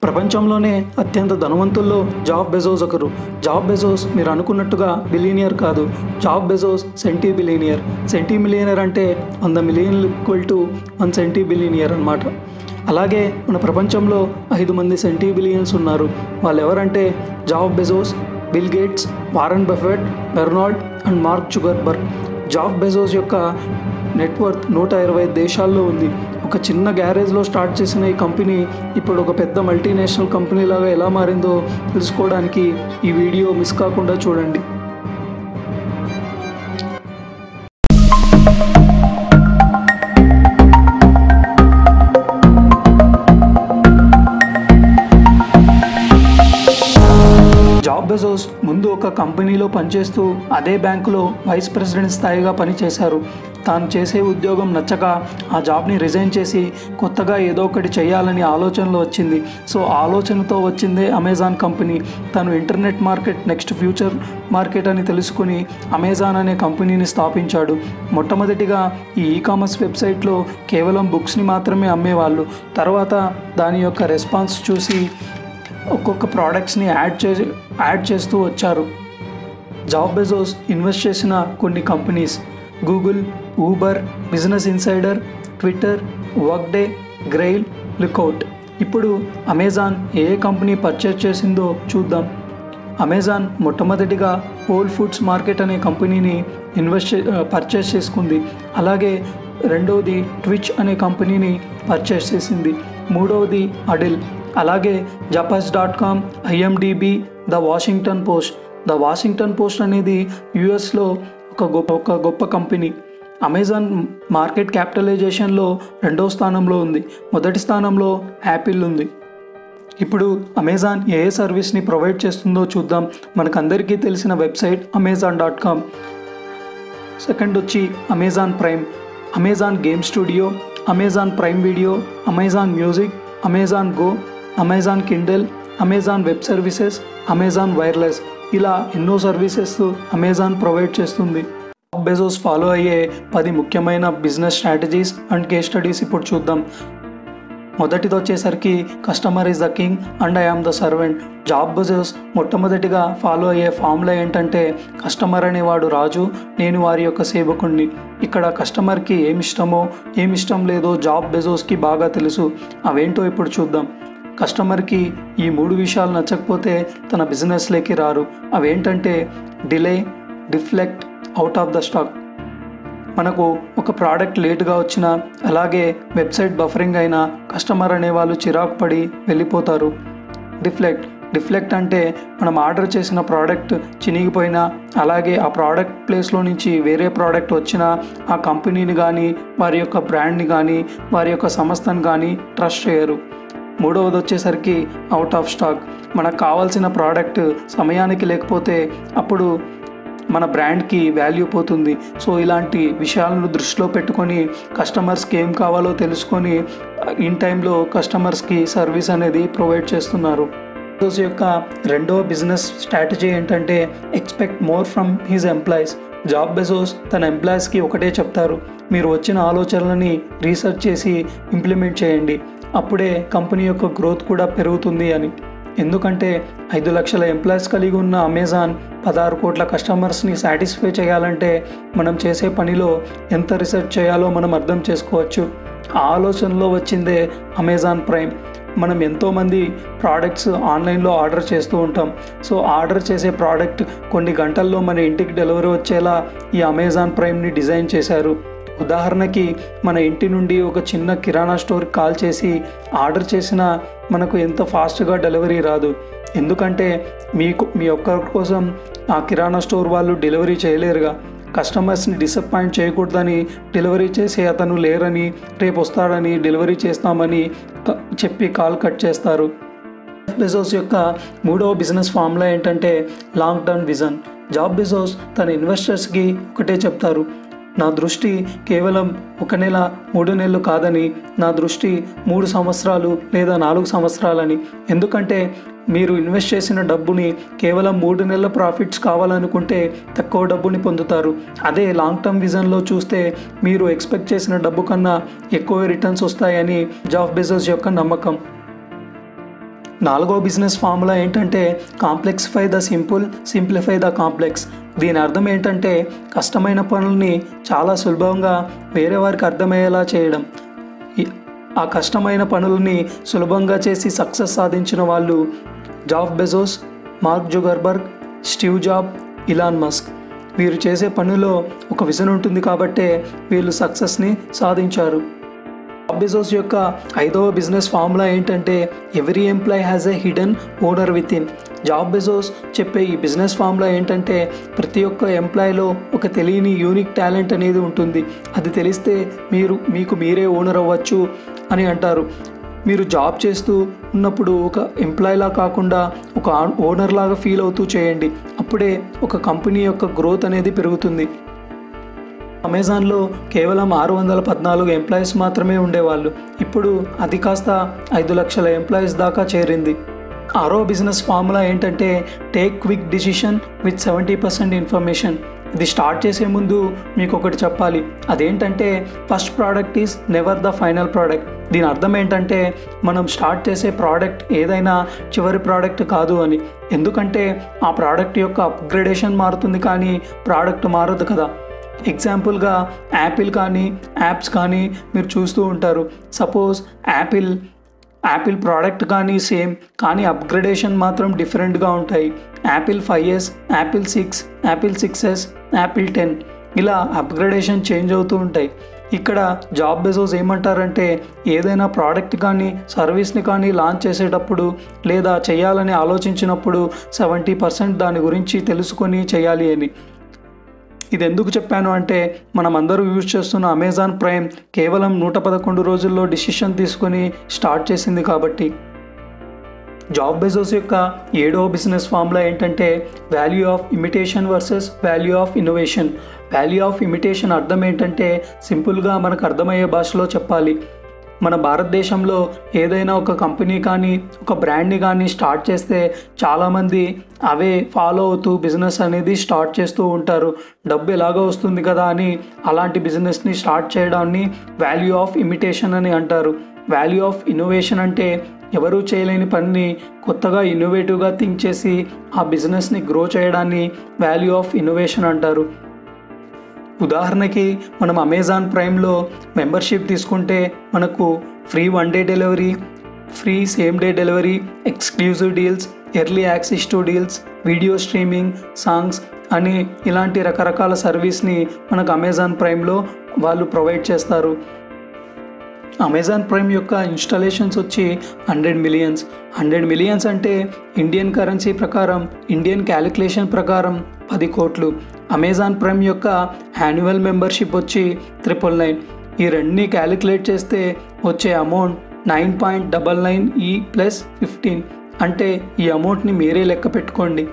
ప్రపంచంలోనే అత్యంత ధనవంతుల్లో జాబ్ బెజోస్ ఒకరు జాబ్ బెజోస్ మీరు అనుకున్నట్టుగా బిలీనియర్ కాదు Jeff Bezos centibillionaire centimillionaire అంటే వంద మిలియన్లు equal to one centibillionaire అనమాట అలాగే మన ప్రపంచంలో ఐదు మంది సెంటీ బిలియన్స్ ఉన్నారు వాళ్ళు ఎవరంటే Jeff Bezos Bill Gates Warren Buffett Bernard and Mark Zuckerberg Jeff Bezos యొక్క నెట్వర్త్ నూట ఇరవై దేశాల్లో ఉంది ఒక చిన్న గ్యారేజ్లో స్టార్ట్ చేసిన ఈ కంపెనీ ఇప్పుడు ఒక పెద్ద మల్టీనేషనల్ కంపెనీ లాగా ఎలా మారిందో తెలుసుకోవడానికి ఈ వీడియో మిస్ కాకుండా చూడండి జాబ్ బెజోస్ ముందు ఒక కంపెనీలో పనిచేస్తూ అదే బ్యాంకులో వైస్ ప్రెసిడెంట్ స్థాయిగా పనిచేశారు తాను చేసే ఉద్యోగం నచ్చక ఆ జాబ్ని రిజైన్ చేసి కొత్తగా ఏదో ఒకటి చేయాలని ఆలోచనలో వచ్చింది సో ఆలోచనతో వచ్చిందే అమెజాన్ కంపెనీ తను internet market next future market అని తెలుసుకుని అమెజాన్ అనే కంపెనీని స్థాపించాడు మొట్టమొదటిగా ఈ ఈ కామర్స్ వెబ్సైట్లో కేవలం బుక్స్ని మాత్రమే అమ్మేవాళ్ళు తర్వాత దాని యొక్క రెస్పాన్స్ చూసి ఒక్కొక్క ప్రోడక్ట్స్ని యాడ్ చేసి యాడ్ చేస్తూ వచ్చారు జాబ్ బెజోస్ ఇన్వెస్ట్ చేసిన కొన్ని companies Google Uber Business Insider Twitter Workday Grail Lookout ఇప్పుడు అమెజాన్ ఏ ఏ కంపెనీ పర్చేస్ చేసిందో చూద్దాం అమెజాన్ మొట్టమొదటిగా హోల్ ఫుడ్స్ మార్కెట్ అనే కంపెనీని ఇన్వెస్ట్ చే పర్చేస్ చేసుకుంది అలాగే రెండవది ట్విచ్ అనే కంపెనీని పర్చేస్ చేసింది మూడవది అడిల్ అలాగే Zappos dot com IMDb the Washington Post the Washington Post అనేది యుఎస్లో ఒక గొప్ప ఒక గొప్ప కంపెనీ అమెజాన్ మార్కెట్ క్యాపిటలైజేషన్లో రెండవ స్థానంలో ఉంది మొదటి స్థానంలో యాపిల్ ఉంది ఇప్పుడు అమెజాన్ ఏ ఏ సర్వీస్ని ప్రొవైడ్ చేస్తుందో చూద్దాం మనకందరికీ తెలిసిన website Amazon dot com second వచ్చి Amazon Prime Amazon Game Studio Amazon Prime Video Amazon Music Amazon Go Amazon Kindle Amazon Web Services Amazon Wireless ఇలా ఎన్నో సర్వీసెస్ అమెజాన్ ప్రొవైడ్ చేస్తుంది బెజోస్ ఫాలో అయ్యే పది ముఖ్యమైన business strategies and case studies ఇప్పుడు చూద్దాం మొదటిది వచ్చేసరికి customer is the king and I am the servant Jeff Bezos మొట్టమొదటిగా ఫాలో అయ్యే ఫార్ములా ఏంటంటే కస్టమర్ అనేవాడు రాజు నేను వారి యొక్క సేవకుణ్ణి ఇక్కడ కస్టమర్కి ఏమి ఇష్టమో ఏమి ఇష్టం లేదో జాబ్ బెజోస్కి బాగా తెలుసు అవేంటో ఇప్పుడు చూద్దాం కస్టమర్కి ఈ మూడు విషయాలు నచ్చకపోతే తన బిజినెస్లోకి రారు అవేంటంటే delay deflect out of the stack మనకు ఒక ప్రోడక్ట్ లేట్గా వచ్చినా అలాగే వెబ్సైట్ బఫరింగ్ అయినా కస్టమర్ అనేవాళ్ళు చిరాకు పడి వెళ్ళిపోతారు డిఫ్లెక్ట్ డిఫ్లెక్ట్ అంటే మనం ఆర్డర్ చేసిన ప్రోడక్ట్ చినిగిపోయినా అలాగే ఆ ప్రోడక్ట్ ప్లేస్లో నుంచి వేరే ప్రోడక్ట్ వచ్చినా ఆ కంపెనీని కానీ వారి యొక్క బ్రాండ్ని కానీ వారి యొక్క సంస్థను కానీ ట్రస్ట్ చేయరు మూడవది వచ్చేసరికి అవుట్ ఆఫ్ స్టాక్ మనకు కావాల్సిన ప్రోడక్ట్ సమయానికి లేకపోతే అప్పుడు మన బ్రాండ్కి వాల్యూ పోతుంది సో ఇలాంటి విషయాలను దృష్టిలో పెట్టుకొని కస్టమర్స్కి ఏం కావాలో తెలుసుకొని ఇన్ టైంలో కస్టమర్స్కి సర్వీస్ అనేది ప్రొవైడ్ చేస్తున్నారు బెజోస్ యొక్క రెండవ బిజినెస్ స్ట్రాటజీ ఏంటంటే expect more from his employees Jeff Bezos తన ఎంప్లాయీస్కి ఒకటే చెప్తారు మీరు వచ్చిన ఆలోచనలని రీసెర్చ్ చేసి ఇంప్లిమెంట్ చేయండి అప్పుడే కంపెనీ యొక్క గ్రోత్ కూడా పెరుగుతుంది అని ఎందుకంటే ఐదు లక్షల ఎంప్లాయీస్ కలిగి ఉన్న అమెజాన్ పదహారు కోట్ల కస్టమర్స్ని సాటిస్ఫై చేయాలంటే మనం చేసే పనిలో ఎంత రీసెర్చ్ చేయాలో మనం అర్థం చేసుకోవచ్చు ఆ ఆలోచనలో వచ్చిందే అమెజాన్ ప్రైమ్ మనం ఎంతోమంది ప్రోడక్ట్స్ ఆన్లైన్లో ఆర్డర్ చేస్తూ ఉంటాం సో ఆర్డర్ చేసే ప్రోడక్ట్ కొన్ని గంటల్లో మన ఇంటికి డెలివరీ వచ్చేలా ఈ అమెజాన్ ప్రైమ్ని డిజైన్ చేశారు ఉదాహరణకి మన ఇంటి నుండి ఒక చిన్న కిరాణా స్టోర్కి కాల్ చేసి ఆర్డర్ చేసిన మనకు ఎంత ఫాస్ట్గా డెలివరీ రాదు ఎందుకంటే మీకు మీ ఒక్కరి కోసం ఆ కిరాణా స్టోర్ వాళ్ళు డెలివరీ చేయలేరుగా కస్టమర్స్ని డిసప్పాయింట్ చేయకూడదని డెలివరీ చేసే అతను లేరని రేపు వస్తాడని డెలివరీ చేస్తామని క- చెప్పి కాల్ కట్ చేస్తారు బెజోస్ యొక్క మూడవ బిజినెస్ ఫార్ములా ఏంటంటే long term vision Jeff Bezos తన ఇన్వెస్టర్స్కి ఒకటే చెప్తారు నా దృష్టి కేవలం ఒక నెల మూడు నెలలు కాదని నా దృష్టి మూడు సంవత్సరాలు లేదా నాలుగు సంవత్సరాలని ఎందుకంటే మీరు ఇన్వెస్ట్ చేసిన డబ్బుని కేవలం మూడు నెలల ప్రాఫిట్స్ కావాలనుకుంటే తక్కువ డబ్బుని పొందుతారు అదే లాంగ్ టర్మ్ విజన్లో చూస్తే మీరు ఎక్స్పెక్ట్ చేసిన డబ్బు కన్నా ఎక్కువ రిటర్న్స్ వస్తాయని జాబ్ బిజినెస్ యొక్క నమ్మకం నాలుగో బిజినెస్ ఫార్ములా ఏంటంటే complexify the simple simplify the complex దీని అర్థం ఏంటంటే కష్టమైన పనుల్ని చాలా సులభంగా వేరే వారికి అర్థమయ్యేలా చేయడం ఈ- ఆ కష్టమైన పనులని సులభంగా చేసి సక్సెస్ సాధించిన వాళ్ళు Jeff Bezos Mark Zuckerberg Steve Jobs Elon Musk వీరు చేసే పనిలో ఒక విజన్ ఉంటుంది కాబట్టే వీళ్ళు సక్సెస్ని సాధించారు జాబ్ బెజోస్ యొక్క ఐదవ బిజినెస్ ఫార్ములా ఏంటంటే every employee has a hidden owner within Jeff Bezos చెప్పే ఈ బిజినెస్ ఫార్ములా ఏంటంటే ప్రతి ఒక్క ఎంప్లాయ్లో ఒక తెలియని యూనిక్ టాలెంట్ అనేది ఉంటుంది అది తెలిస్తే మీరు మీకు మీరే ఓనర్ అవ్వచ్చు అని అంటారు మీరు జాబ్ చేస్తూ ఉన్నప్పుడు ఒక ఎంప్లాయ్లా కాకుండా ఒక ఓనర్ లాగా ఫీల్ అవుతూ చేయండి అప్పుడే ఒక కంపెనీ యొక్క గ్రోత్ అనేది పెరుగుతుంది అమెజాన్లో కేవలం ఆరు వందల పద్నాలుగు ఎంప్లాయీస్ మాత్రమే ఉండేవాళ్ళు ఇప్పుడు అది కాస్త ఐదు లక్షల ఎంప్లాయీస్ దాకా చేరింది ఆరో బిజినెస్ ఫార్ములా ఏంటంటే take quick decision with seventy percent information ఇది స్టార్ట్ చేసే ముందు మీకు ఒకటి చెప్పాలి అదేంటంటే first product is never the final product దీని అర్థం ఏంటంటే మనం స్టార్ట్ చేసే ప్రోడక్ట్ ఏదైనా చివరి ప్రోడక్ట్ కాదు అని ఎందుకంటే ఆ ప్రోడక్ట్ యొక్క అప్గ్రేడేషన్ మారుతుంది కానీ ప్రోడక్ట్ మారదు కదా ఎగ్జాంపుల్గా యాపిల్ కానీ యాప్స్ కానీ మీరు చూస్తూ ఉంటారు సపోజ్ యాపిల్ యాపిల్ ప్రోడక్ట్ కానీ సేమ్ కానీ అప్గ్రేడేషన్ మాత్రం డిఫరెంట్గా ఉంటాయి Apple five S Apple six Apple six S Apple ten ఇలా అప్గ్రేడేషన్ చేంజ్ అవుతూ ఉంటాయి ఇక్కడ జాబ్ బెజోస్ ఏమంటారంటే ఏదైనా ప్రోడక్ట్ కానీ సర్వీస్ని కానీ లాంచ్ చేసేటప్పుడు లేదా చేయాలని ఆలోచించినప్పుడు సెవెంటీ పర్సెంట్ దాని గురించి తెలుసుకొని చేయాలి అని ఇది ఎందుకు చెప్పాను అంటే మనం అందరూ యూజ్ చేస్తున్న అమెజాన్ ప్రైమ్ కేవలం నూట పదకొండు రోజుల్లో డిసిషన్ తీసుకొని స్టార్ట్ చేసింది కాబట్టి జాబ్ బెజోస్ యొక్క ఏడవ బిజినెస్ ఫార్ములా ఏంటంటే value of imitation versus value of innovation value of imitation అర్థం ఏంటంటే సింపుల్గా మనకు అర్థమయ్యే భాషలో చెప్పాలి మన భారతదేశంలో ఏదైనా ఒక కంపెనీ కానీ ఒక బ్రాండ్ని కానీ స్టార్ట్ చేస్తే చాలామంది అవే ఫాలో అవుతూ బిజినెస్ అనేది స్టార్ట్ చేస్తూ ఉంటారు డబ్బు ఎలాగో వస్తుంది కదా అని అలాంటి బిజినెస్ని స్టార్ట్ చేయడాన్ని వాల్యూ ఆఫ్ ఇమిటేషన్ అని అంటారు వాల్యూ ఆఫ్ ఇన్నోవేషన్ అంటే ఎవరూ చేయలేని పనిని కొత్తగా ఇన్నోవేటివ్గా థింక్ చేసి ఆ బిజినెస్ని గ్రో చేయడాన్ని వాల్యూ ఆఫ్ ఇన్నోవేషన్ అంటారు ఉదాహరణకి మనం అమెజాన్ ప్రైమ్లో మెంబర్షిప్ తీసుకుంటే మనకు free one day delivery free same day delivery exclusive deals early access to deals video streaming songs అని ఇలాంటి రకరకాల సర్వీస్ని మనకు అమెజాన్ ప్రైమ్లో వాళ్ళు ప్రొవైడ్ చేస్తారు అమెజాన్ ప్రైమ్ యొక్క ఇన్స్టాలేషన్స్ వచ్చి హండ్రెడ్ మిలియన్స్ హండ్రెడ్ మిలియన్స్ అంటే ఇండియన్ కరెన్సీ ప్రకారం ఇండియన్ క్యాలిక్యులేషన్ ప్రకారం పది కోట్లు అమెజాన్ ప్రైమ్ యొక్క యాన్యువల్ మెంబర్షిప్ వచ్చి ట్రిపుల్ నైన్ ఈ రెండుని క్యాలిక్యులేట్ చేస్తే వచ్చే amount nine point double nine ఈ ప్లస్ ఫిఫ్టీన్ అంటే ఈ అమౌంట్ని మీరే లెక్క పెట్టుకోండి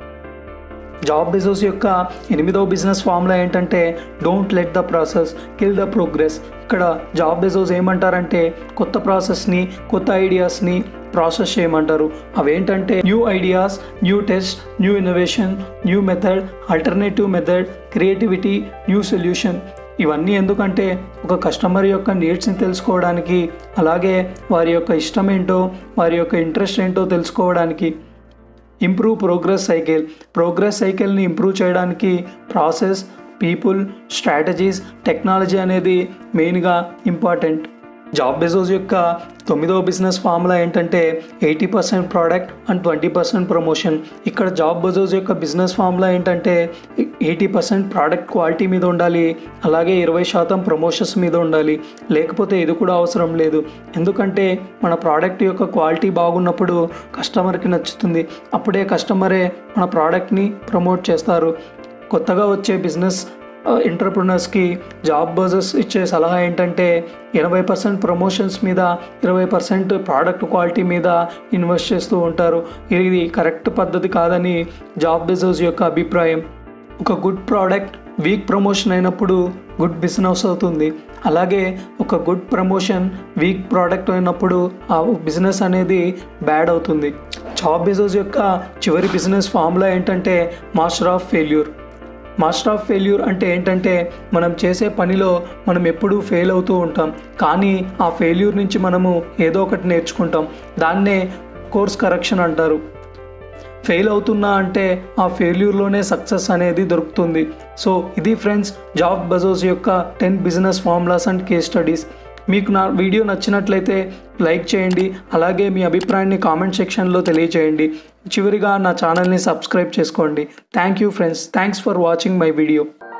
జాబ్ బిజినెస్ యొక్క ఎనిమిదవ బిజినెస్ ఫార్ములా ఏంటంటే don't let the process kill the progress ఇక్కడ జాబ్ బిజినెస్ ఏమంటారంటే కొత్త ప్రాసెస్ని కొత్త ఐడియాస్ని ప్రాసెస్ చేయమంటారు అవేంటంటే new ideas new test new innovation new method alternative method creativity new solution ఇవన్నీ ఎందుకంటే ఒక కస్టమర్ యొక్క నీడ్స్ని తెలుసుకోవడానికి అలాగే వారి యొక్క ఇష్టం ఏంటో వారి యొక్క ఇంట్రెస్ట్ ఏంటో తెలుసుకోవడానికి ఇంప్రూవ్ ప్రోగ్రెస్ సైకిల్ ప్రోగ్రెస్ సైకిల్ని ఇంప్రూవ్ చేయడానికి ప్రాసెస్ పీపుల్ స్ట్రాటజీస్ టెక్నాలజీ అనేది మెయిన్గా ఇంపార్టెంట్ జాబ్ బెజోస్ యొక్క తొమ్మిదవ బిజినెస్ ఫార్ములా ఏంటంటే eighty percent product and twenty percent promotion ఇక్కడ జాబ్ బెజోస్ యొక్క బిజినెస్ ఫార్ములా ఏంటంటే ఎయిటీ పర్సెంట్ ప్రోడక్ట్ క్వాలిటీ మీద ఉండాలి అలాగే ఇరవై శాతం ప్రమోషన్స్ మీద ఉండాలి లేకపోతే ఇది కూడా అవసరం లేదు ఎందుకంటే మన ప్రోడక్ట్ యొక్క క్వాలిటీ బాగున్నప్పుడు కస్టమర్కి నచ్చుతుంది అప్పుడే కస్టమరే మన ప్రోడక్ట్ని ప్రమోట్ చేస్తారు కొత్తగా వచ్చే బిజినెస్ ఎంటర్ప్రినర్స్కి జాబ్ బజెస్ ఇచ్చే సలహా ఏంటంటే ఎనభై పర్సెంట్ ప్రమోషన్స్ మీద ఇరవై పర్సెంట్ ప్రోడక్ట్ క్వాలిటీ మీద ఇన్వెస్ట్ చేస్తూ ఉంటారు ఇది కరెక్ట్ పద్ధతి కాదని జాబ్ బిజినెస్ యొక్క అభిప్రాయం ఒక గుడ్ ప్రోడక్ట్ వీక్ ప్రమోషన్ అయినప్పుడు గుడ్ బిజినెస్ అవుతుంది అలాగే ఒక గుడ్ ప్రమోషన్ వీక్ ప్రోడక్ట్ అయినప్పుడు ఆ బిజినెస్ అనేది బ్యాడ్ అవుతుంది జాబ్ బిజినెస్ యొక్క చివరి బిజినెస్ ఫార్ములా ఏంటంటే master of failure master of failure అంటే ఏంటంటే మనం చేసే పనిలో మనం ఎప్పుడూ ఫెయిల్ అవుతూ ఉంటాం కానీ ఆ ఫెయిల్యూర్ నుంచి మనము ఏదో ఒకటి నేర్చుకుంటాం దాన్నే కోర్స్ కరెక్షన్ అంటారు ఫెయిల్ అవుతున్నా అంటే ఆ ఫెయిల్యూర్లోనే సక్సెస్ అనేది దొరుకుతుంది సో ఇది ఫ్రెండ్స్ జాబ్ బజోస్ యొక్క ten business formulas and case studies మీకు నా వీడియో నచ్చినట్లయితే లైక్ చేయండి అలాగే మీ అభిప్రాయాన్ని కామెంట్ సెక్షన్లో తెలియచేయండి చివరిగా నా ఛానల్ని సబ్స్క్రైబ్ చేసుకోండి thank you friends thanks for watching my video